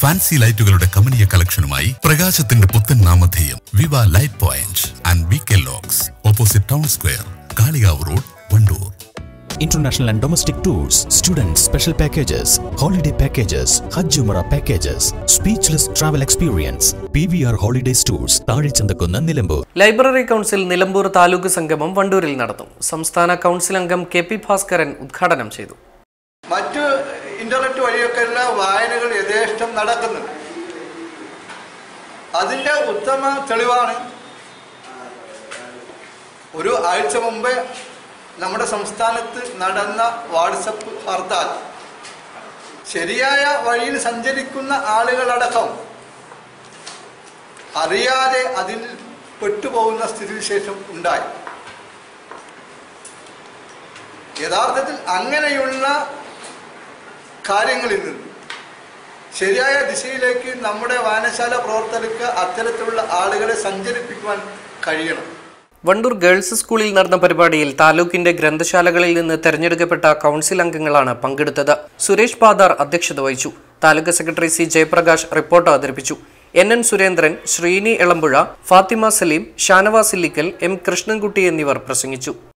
fancy ലൈറ്റുകളുടെ കമനീയ കളക്ഷനുമായി പ്രകാശത്തിന്റെ പുത്തൻ നാമധേയം Viva light point and V K Lox opposite town square Kalikavu road Wandoor international and domestic tours, student special packages, holiday packages, Hajj Umrah packages, speechless travel experience, PVR Holidays Tours, താഴിച്ചന്തക്കുന്ന് Nilambur library council Nilambur taluk സംഗമം വണ്ടൂരിൽ നടന്നു സംസ്ഥാന council അംഗം K P Bhaskaran ഉദ്ഘാടനം ചെയ്തു മറ്റ് internet വഴിയൊക്കെ എല്ലാ വായനകൾ യഥേഷ്ടം നടക്കുന്നുണ്ട് അതിൻ്റെ ഉത്തമ തെളിവാണ് ഒരു ആഴ്ച മുമ്പ് നമ്മുടെ സംസ്ഥാനത്ത് നടന്ന വാട്സപ്പ് ഹർത്താൽ ശരിയായ വഴിയിൽ സഞ്ചരിക്കുന്ന ആളുകളടക്കം അറിയാതെ അതിൽ പെട്ടുപോകുന്ന സ്ഥിതിവിശേഷം ഉണ്ടായി യഥാർത്ഥത്തിൽ അങ്ങനെയുള്ള കാര്യങ്ങളിൽ നിന്ന് ശരിയായ ദിശയിലേക്ക് നമ്മുടെ വായനശാല പ്രവർത്തകർക്ക് അത്തരത്തിലുള്ള ആളുകളെ സഞ്ചരിപ്പിക്കുവാൻ കഴിയണം വണ്ടൂർ ഗേൾസ് സ്കൂളിൽ നടന്ന പരിപാടിയിൽ താലൂക്കിന്റെ ഗ്രന്ഥശാലകളിൽ നിന്ന് തെരഞ്ഞെടുക്കപ്പെട്ട കൗൺസിൽ അംഗങ്ങളാണ് പങ്കെടുത്തത് സുരേഷ് പാദാർ അധ്യക്ഷത വഹിച്ചു taluk secretary C Jayaprakash report അവതരിപ്പിച്ചു N N Surendran Sreeni Elampuzha Fathima Saleem Shanavas Illikkal M Krishnankutty എന്നിവർ പ്രസംഗിച്ചു